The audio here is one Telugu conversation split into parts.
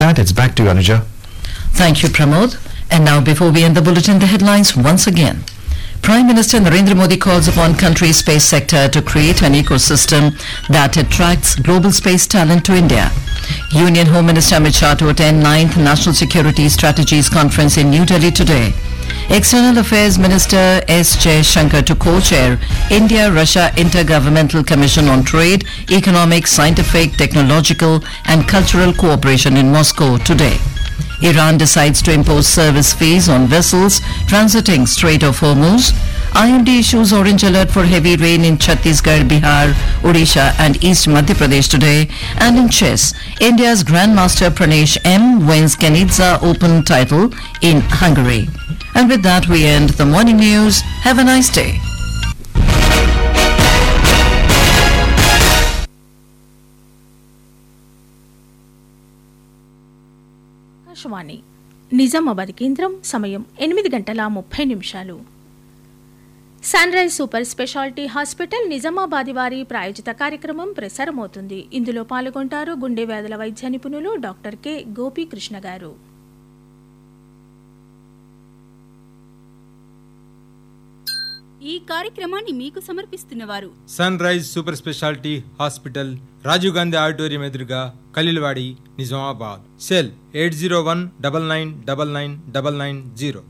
that, it's back to you, Anuja. Thank you, Pramod. And now, before we end the bulletin, the headlines once again. Prime Minister Narendra Modi calls upon country's space sector to create an ecosystem that attracts global space talent to India. Union Home Minister Amit Shah to attend 9th National Security Strategies Conference in New Delhi today. External Affairs Minister S. J. Shankar to co-chair India-Russia Intergovernmental Commission on Trade, Economic, Scientific, Technological and Cultural Cooperation in Moscow today. Iran decides to impose service fees on vessels transiting Strait of Hormuz. IMD issues orange alert for heavy rain in Chhattisgarh, Bihar, Odisha and East Madhya Pradesh today. And in chess, India's Grandmaster Pranesh M wins Kenitsa Open title in Hungary. And with that, we end the morning news. Have a nice day. Akashvani Nizamabad కేంద్రం సమయం ఎనిమిది గంటల ముప్పై నిమిషాలు sunrise super speciality hospital Nizamabad వారి ప్రాయోజిత కార్యక్రమం ప్రసారమవుతుంది ఇందులో పాల్గొంటారు గుండె వ్యాధుల వైద్య నిపుణులు డాక్టర్ కె గోపీకృష్ణ గారు ఈ కార్యక్రమాన్ని మీకు సమర్పిస్తున్నవారు sunrise super speciality hospital Rajiv Gandhi auditorium ఎదురుగా Kalilwadi Nizamabad cell eight zero one double nine double nine double nine zero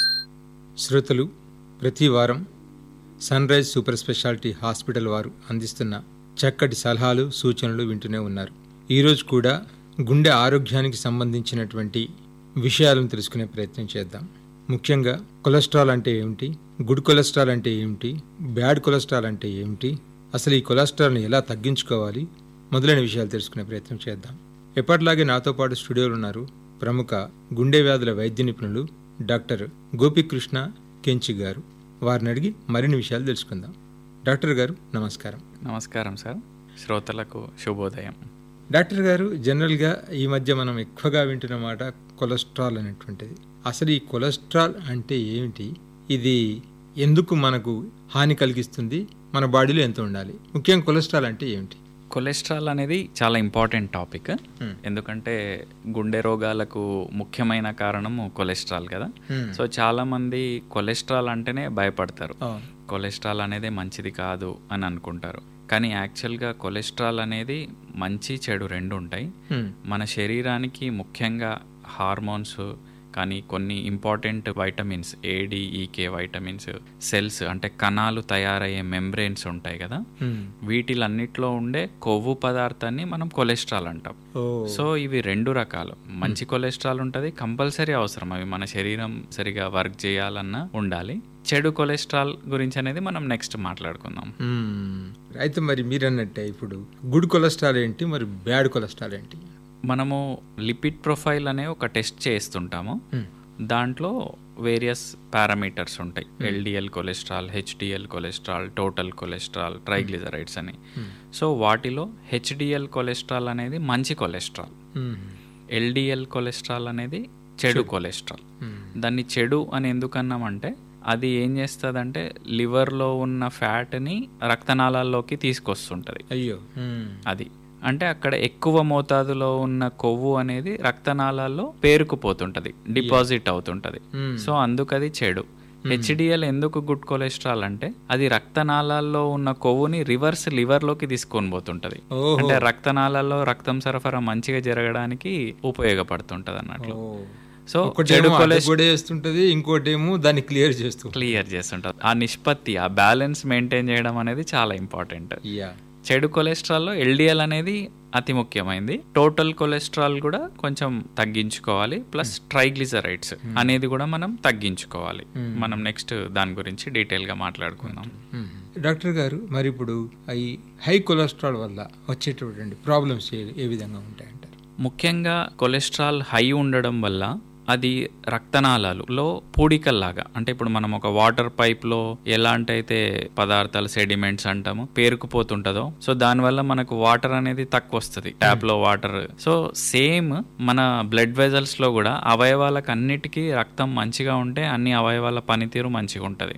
శ్రోతలు ప్రతి వారం sunrise super speciality hospital వారు అందిస్తున్న చక్కటి సలహాలు సూచనలు వింటూనే ఉన్నారు ఈరోజు కూడా గుండె ఆరోగ్యానికి సంబంధించినటువంటి విషయాలను తెలుసుకునే ప్రయత్నం చేద్దాం ముఖ్యంగా కొలెస్ట్రాల్ అంటే ఏమిటి గుడ్ కొలెస్ట్రాల్ అంటే ఏమిటి బ్యాడ్ కొలెస్ట్రాల్ అంటే ఏమిటి అసలు ఈ కొలెస్ట్రాల్ని ఎలా తగ్గించుకోవాలి మొదలైన విషయాలు తెలుసుకునే ప్రయత్నం చేద్దాం ఎప్పటిలాగే నాతో పాటు స్టూడియోలో ఉన్నారు ప్రముఖ గుండె వ్యాధుల వైద్య నిపుణులు డాక్టర్ గోపికృష్ణ కెంచి గారు వారిని అడిగి మరిన్ని విషయాలు తెలుసుకుందాం డాక్టర్ గారు నమస్కారం నమస్కారం సార్ శ్రోతలకు శుభోదయం డాక్టర్ గారు జనరల్గా ఈ మధ్య మనం ఎక్కువగా వింటున్న మాట కొలెస్ట్రాల్ అనేటువంటిది అసలు ఈ కొలెస్ట్రాల్ అంటే ఏమిటి ఇది ఎందుకు మనకు హాని కలిగిస్తుంది మన బాడీలో ఎంత ఉండాలి ముఖ్యంగా కొలెస్ట్రాల్ అంటే ఏమిటి కొలెస్ట్రాల్ అనేది చాలా ఇంపార్టెంట్ టాపిక్ ఎందుకంటే గుండె రోగాలకు ముఖ్యమైన కారణము కొలెస్ట్రాల్ కదా సో చాలా మంది కొలెస్ట్రాల్ అంటేనే భయపడతారు అవును. కొలెస్ట్రాల్ అనేది మంచిది కాదు అని అనుకుంటారు కానీ యాక్చువల్గా కొలెస్ట్రాల్ అనేది మంచి చెడు రెండు ఉంటాయి Hmm. మన శరీరానికి ముఖ్యంగా హార్మోన్స్ కానీ కొన్ని important vitamins ADEK vitamins cells అంటే కణాలు తయారయ్యే మెంబ్రెయిన్స్ ఉంటాయి కదా Hmm. వీటిలన్నిట్లో ఉండే కొవ్వు పదార్థాన్ని మనం కొలెస్ట్రాల్ అంటాం ఓ సో ఇవి రెండు రకాలు మంచి కొలెస్ట్రాల్ ఉంటుంది కంపల్సరీ అవసరం అవి మన శరీరం సరిగా వర్క్ చేయాలన్నా ఉండాలి చెడు కొలెస్ట్రాల్ గురించి అనేది మనం నెక్స్ట్ మాట్లాడుకుందాం మ్మ్. అయితే మరి మీరు అన్నట్టే ఇప్పుడు గుడ్ కొలెస్ట్రాల్ ఏంటి మరి బ్యాడ్ కొలెస్ట్రాల్ ఏంటి మనము లిపిడ్ ప్రొఫైల్ అనే ఒక టెస్ట్ చేస్తుంటాము దాంట్లో వేరియస్ పారామీటర్స్ ఉంటాయి LDL cholesterol HDL cholesterol total cholesterol triglycerides అని సో వాటిలో హెచ్డిఎల్ కొలెస్ట్రాల్ అనేది మంచి కొలెస్ట్రాల్ మ్మ్. ఎల్డిఎల్ కొలెస్ట్రాల్ అనేది చెడు కొలెస్ట్రాల్ దాన్ని చెడు అని ఎందుకు అన్నామంటే అది ఏం చేస్తుందంటే లివర్లో ఉన్న ఫ్యాట్ని రక్తనాళాల్లోకి తీసుకొస్తుంటది అయ్యో మ్మ్. అది అంటే అక్కడ ఎక్కువ మోతాదులో ఉన్న కొవ్వు అనేది రక్తనాళాల్లో పేరుకుపోతుంటది డిపాజిట్ అవుతుంటది Hmm. సో అందుకది చెడు హెచ్డిఎల్ ఎందుకు గుడ్ కొలెస్ట్రాల్ అంటే అది రక్తనాళాల్లో ఉన్న కొవ్వుని రివర్స్ లివర్ లోకి తీసుకొని పోతుంటది ఓహో. అంటే రక్తనాళాల్లో రక్తం సరఫరా మంచిగా జరగడానికి ఉపయోగపడుతుంటది అన్నట్లు ఓ. సో ఒకటేమో చెడు అడ్డు కొలెస్ట్రాల్ కూడా వేస్తుంటది ఇంకోటేమో దాన్ని క్లియర్ చేస్తూ క్లియర్ చేస్తుంటారు ఆ నిష్పత్తి ఆ బ్యాలెన్స్ మెయింటైన్ చేయడం అనేది చాలా ఇంపార్టెంట్ యా చెడు కొలెస్ట్రాల్లో ఎల్డిఎల్ అనేది అతి ముఖ్యమైనది టోటల్ కొలెస్ట్రాల్ కూడా కొంచెం తగ్గించుకోవాలి ప్లస్ ట్రైగ్లిజరైడ్స్ అనేది కూడా మనం తగ్గించుకోవాలి మనం నెక్స్ట్ దాని గురించి డీటెయిల్ గా మాట్లాడుకుందాం మ్మ్. డాక్టర్ గారు మరి ఇప్పుడు ఈ హై కొలెస్ట్రాల్ వల్ల వచ్చేటటువంటి ప్రాబ్లమ్స్ ఏ ఏ విధంగా ఉంటాయంటారు ముఖ్యంగా కొలెస్ట్రాల్ హై ఉండడం వల్ల అది రక్తనాళాలలో పూడికల్లాగా అంటే ఇప్పుడు మనం ఒక వాటర్ పైప్ లో ఎలాంటి అయితే పదార్థాలు సెడిమెంట్స్ అంటామో పేరుకుపోతుంటదో సో దానివల్ల మనకు వాటర్ అనేది తక్కువ వస్తుంది ట్యాప్ లో వాటర్ సో సేమ్ మన బ్లడ్ వెజల్స్ లో కూడా అవయవాలకు అన్నిటికీ రక్తం మంచిగా ఉంటే అన్ని అవయవాల పనితీరు మంచిగా ఉంటది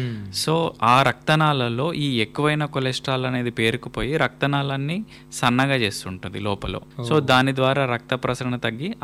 సో ఆ రక్తనాళాల్లో ఈ ఎక్కువైన కొలెస్ట్రాల్ అనేది పేరుకుపోయి రక్తనాళాన్ని సన్నగా చేస్తుంటది లోపల సో దాని ద్వారా రక్త ప్రసరణ తగ్గి